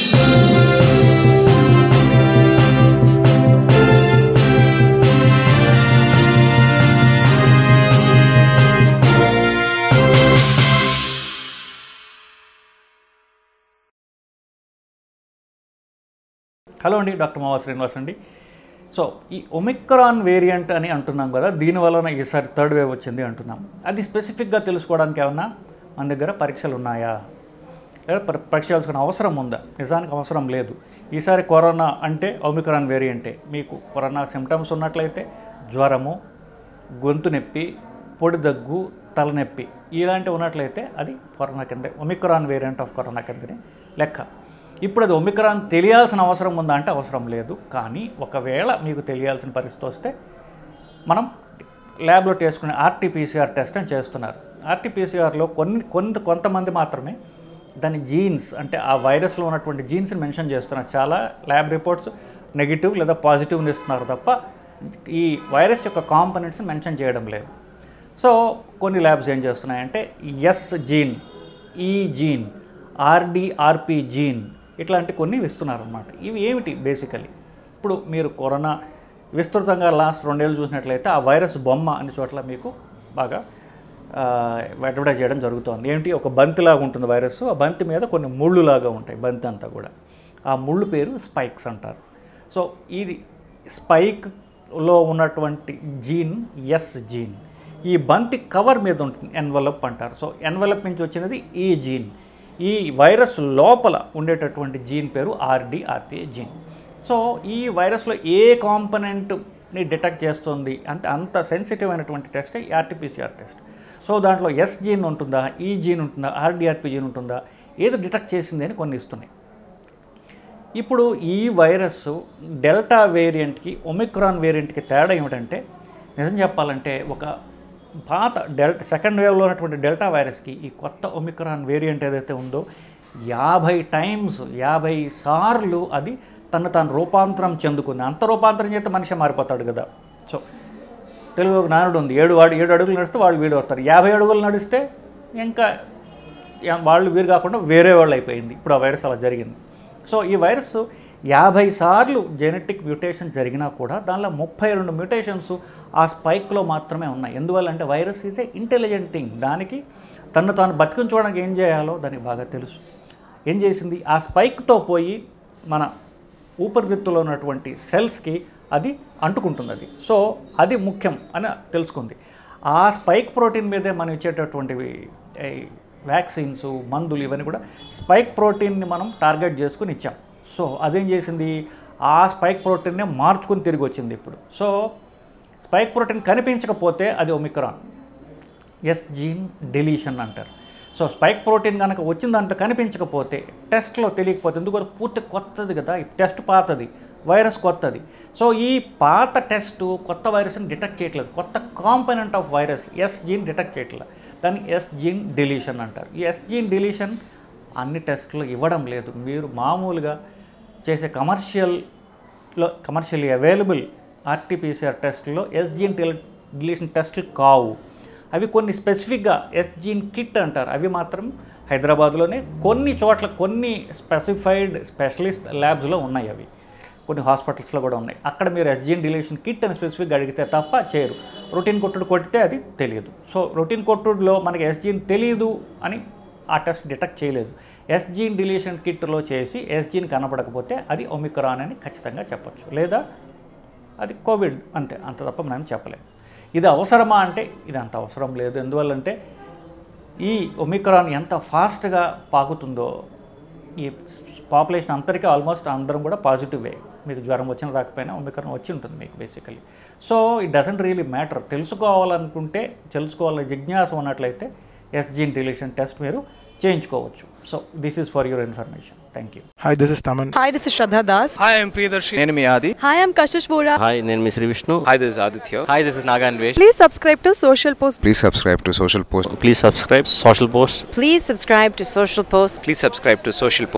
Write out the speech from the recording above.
Hello అండి doctor మావా శ్రీనివాస్ అండి సో ఈ ఒమిక్రాన్ వేరియంట్ అని అంటున్నాం కదా దీని వలన ఈసారి థర్డ్ వేవ్ వచ్చింది అంటున్నాం అది స్పెసిఫిక్గా తెలుసుకోవడానికి ఏమన్నా మన దగ్గర పరీక్షలు ఉన్నాయా లేదా పరి- పరీక్ష చేయాల్సిన అవసరం ఉందా నిజానికి అవసరం లేదు ఈసారి కరోనా అంటే ఒమిక్రాన్ వేరియంటే మీకు కరోనా సిమ్టమ్స్ ఉన్నట్లయితే జ్వరము గొంతు నొప్పి పొడి దగ్గు తలనొప్పి ఇలాంటివి ఉన్నట్లయితే అది కరోనా కింద ఒమిక్రాన్ వేరియంట్ ఆఫ్ కరోనా కిందనే లెక్క ఇప్పుడు అది ఒమిక్రాన్ తెలియాల్సిన అవసరం ఉందా అంటే అవసరం లేదు కానీ ఒకవేళ మీకు తెలియాల్సిన పరిస్థితి వస్తే మనం ల్యాబ్లో చేసుకునే ఆర్టీపీసీఆర్ టెస్ట్ అని చేస్తున్నారు ఆర్టీపీసీఆర్లో కొన్ని కొంత కొంతమంది మాత్రమే దాని జీన్స్ అంటే ఆ వైరస్లో ఉన్నటువంటి జీన్స్ని మెన్షన్ చేస్తున్నారు చాలా ల్యాబ్ రిపోర్ట్స్ నెగిటివ్ లేదా పాజిటివ్ని ఇస్తున్నారు తప్ప ఈ వైరస్ యొక్క కాంపనెంట్స్ని మెన్షన్ చేయడం లేదు సో కొన్ని ల్యాబ్స్ ఏం చేస్తున్నాయంటే ఎస్ జీన్ ఈ జీన్ ఆర్డిఆర్పి జీన్ ఇట్లాంటి కొన్ని ఇస్తున్నారన్నమాట ఇవి ఏమిటి బేసికలీ ఇప్పుడు మీరు కరోనా విస్తృతంగా లాస్ట్ రెండేళ్ళు చూసినట్లయితే ఆ వైరస్ బొమ్మ అన్ని చోట్ల మీకు బాగా అడ్వర్టైజ్ చేయడం జరుగుతుంది ఏంటి ఒక బంతిలాగా ఉంటుంది వైరస్ ఆ బంతి మీద కొన్ని ముళ్ళులాగా ఉంటాయి బంతి అంతా కూడా ఆ ముళ్ళు పేరు స్పైక్స్ అంటారు సో ఇది స్పైక్లో ఉన్నటువంటి జీన్ ఎస్ జీన్ ఈ బంతి కవర్ మీద ఉంటుంది ఎన్వలప్ అంటారు సో ఎన్వలప్ నుంచి వచ్చినది ఈ జీన్ ఈ వైరస్ లోపల ఉండేటటువంటి జీన్ పేరు ఆర్డిఆర్పి జీన్ సో ఈ వైరస్లో ఏ కాంపనెంట్ని డిటెక్ట్ చేస్తుంది అంటే అంత సెన్సిటివ్ అయినటువంటి టెస్ట్ ఆర్టీపీసీఆర్ టెస్ట్ సో దాంట్లో ఎస్ జీన్ ఉంటుందా ఈ జీన్ ఉంటుందా ఆర్డిఆర్పి జీన్ ఉంటుందా ఏది డిటెక్ట్ చేసింది అని కొన్ని ఇస్తున్నాయి ఇప్పుడు ఈ వైరస్ డెల్టా వేరియంట్కి ఒమిక్రాన్ వేరియంట్కి తేడా ఏమిటంటే నిజం చెప్పాలంటే ఒక పాత డెల్టా సెకండ్ వేవ్లో ఉన్నటువంటి డెల్టా వైరస్కి ఈ కొత్త ఒమిక్రాన్ వేరియంట్ ఏదైతే ఉందో యాభై టైమ్స్ యాభై సార్లు అది తను తాను రూపాంతరం చెందుకుంది అంత రూపాంతరం చేస్తే మనిషి మారిపోతాడు కదా సో తెలుగు ఒక నానుడు ఉంది ఏడు వాడు ఏడు అడుగులు నడిస్తే వాళ్ళు వీడు వస్తారు యాభై అడుగులు నడిస్తే ఇంకా యా- వాళ్ళు వీరు కాకుండా వేరే వాళ్ళు అయిపోయింది ఇప్పుడు ఆ వైరస్ అలా జరిగింది సో ఈ వైరస్ యాభై సార్లు జెనెటిక్ మ్యూటేషన్ జరిగినా కూడా దానిలో ముప్పై రెండు మ్యూటేషన్స్ ఆ స్పైక్లో మాత్రమే ఉన్నాయి ఎందువల్ల అంటే virus is a intelligent thing దానికి తను తాను బతికించుకోవడానికి ఏం చేయాలో దానికి బాగా తెలుసు ఏం చేసింది ఆ స్పైక్తో పోయి మన ఊపిరితిత్తులో ఉన్నటువంటి సెల్స్కి అది అంటుకుంటుంది అది సో అది ముఖ్యం అని తెలుసుకుంది ఆ స్పైక్ ప్రోటీన్ మీదే మనం ఇచ్చేటటువంటివి ఈ వ్యాక్సిన్స్ మందులు ఇవన్నీ కూడా స్పైక్ ప్రోటీన్ని మనం టార్గెట్ చేసుకుని ఇచ్చాం సో అదేం చేసింది ఆ స్పైక్ ప్రోటీన్నే మార్చుకుని తిరిగి వచ్చింది ఇప్పుడు సో స్పైక్ ప్రోటీన్ కనిపించకపోతే అది ఒమిక్రాన్ ఎస్ జీన్ డెలీషన్ అంటారు సో స్పైక్ ప్రోటీన్ కనుక వచ్చిందంటే కనిపించకపోతే టెస్ట్లో తెలియకపోతే ఎందుకంటే పూర్తి కొత్తది కదా ఈ టెస్ట్ పాతది వైరస్ కొత్తది సో ఈ పాత టెస్ట్ కొత్త వైరస్ని డిటెక్ట్ చేయట్లేదు కొత్త component of virus S gene detect చేయట్లేదు దాన్ని ఎస్ జీన్ డిలీషన్ అంటారు ఈ ఎస్ జీన్ డిలీషన్ అన్ని టెస్ట్లో ఇవ్వడం లేదు మీరు మామూలుగా చేసే కమర్షియల్లో కమర్షియల్లీ అవైలబుల్ ఆర్టీపీసీఆర్ టెస్ట్లో ఎస్ జీన్ డిలీషన్ టెస్ట్లు కావు అవి కొన్ని స్పెసిఫిక్గా ఎస్ జీన్ కిట్ అంటారు అవి మాత్రం హైదరాబాద్లోనే కొన్ని చోట్ల కొన్ని స్పెసిఫైడ్ స్పెషలిస్ట్ ల్యాబ్స్లో ఉన్నాయి అవి కొన్ని హాస్పిటల్స్లో కూడా ఉన్నాయి అక్కడ మీరు ఎస్జీన్ డిలీషన్ కిట్ అని స్పెసిఫిక్గా అడిగితే తప్ప చేయరు రొటీన్ కొట్టుడు కొట్టితే అది తెలియదు సో రొటీన్ కొట్టుడులో మనకి ఎస్జీన్ తెలియదు అని ఆ టెస్ట్ డిటెక్ట్ చేయలేదు ఎస్జీన్ డిలీషన్ కిట్లో చేసి ఎస్జీన్ కనపడకపోతే అది ఒమిక్రాన్ అని ఖచ్చితంగా చెప్పొచ్చు లేదా అది కోవిడ్ అంతే అంత తప్ప మనం చెప్పలేం ఇది అవసరమా అంటే ఇది అంత అవసరం లేదు ఎందువల్లంటే ఈ ఒమిక్రాన్ ఎంత ఫాస్ట్గా పాకుతుందో ఈ పాపులేషన్ అందరికీ ఆల్మోస్ట్ అందరం కూడా పాజిటివే మీకు జ్వరం వచ్చిన రాకపోయినా ఒమిక్రాన్ వచ్చి ఉంటుంది మీకు basically so it doesn't really matter తెలుసుకోవాలనుకుంటే తెలుసుకోవాలని జిజ్ఞాస ఉన్నట్లయితే ఎస్జీన్ డిలీషన్ టెస్ట్ మీరు చేయించుకోవచ్చు so this is for your information thank you Hi, this is Taman. Hi, this is Shraddha Das. Hi, I'm Priyadarshi. నేను మీ ఆది Hi, I'm Kashish Vora. Hi నేను మీ Sree Vishnu hi this Aditya Hi, this is Naga Anvesh. Please subscribe to Social Post. Please subscribe to Social Post. Please subscribe Social Post Please subscribe to Social Post. Please subscribe to social